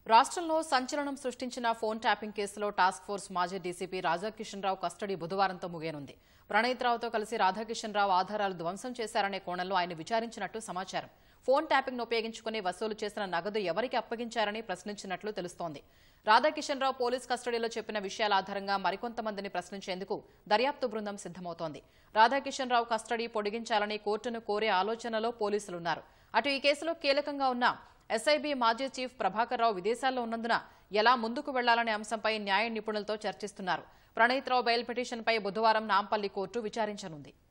రాష్ట్రంలో సంచలనం సృష్టించిన ఫోన్ ట్యాపింగ్ కేసులో టాస్క్ ఫోర్స్ మాజీ డీసీపీ రాధాకిషన్ రావు కస్టడీ బుధవారంతో ముగియనుంది ప్రణీత్ రావుతో కలిసి రాధాకిషన్ రావు ఆధారాలు ధ్వంసం చేశారనే కోణంలో ఆయన విచారించినట్టు సమాచారం ఫోన్ ట్యాపింగ్ ను ఉపయోగించుకుని వసూలు చేసిన నగదు ఎవరికి అప్పగించారని ప్రశ్నించినట్లు తెలుస్తోంది రాధాకిషన్ రావు పోలీస్ కస్టడీలో చెప్పిన విషయాల ఆధారంగా మరికొంతమందిని ప్రశ్నించేందుకు దర్యాప్తు బృందం సిద్దమవుతోంది రాధాకిషన్ రావు కస్టడీ పొడిగించాలని కోర్టును కోరే ఆలోచనలో పోలీసులున్నారు అటు ఈ కేసులో కీలకంగా ఉన్న ఎస్ఐబి మాజీ చీఫ్ ప్రభాకర్ రావు విదేశాల్లో ఉన్నందున ఎలా ముందుకు వెళ్లాలనే అంశంపై న్యాయ నిపుణులతో చర్చిస్తున్నారు ప్రణీత్ రావు బెయిల్ పిటిషన్పై బుధవారం నాంపల్లి కోర్టు విచారించనుంది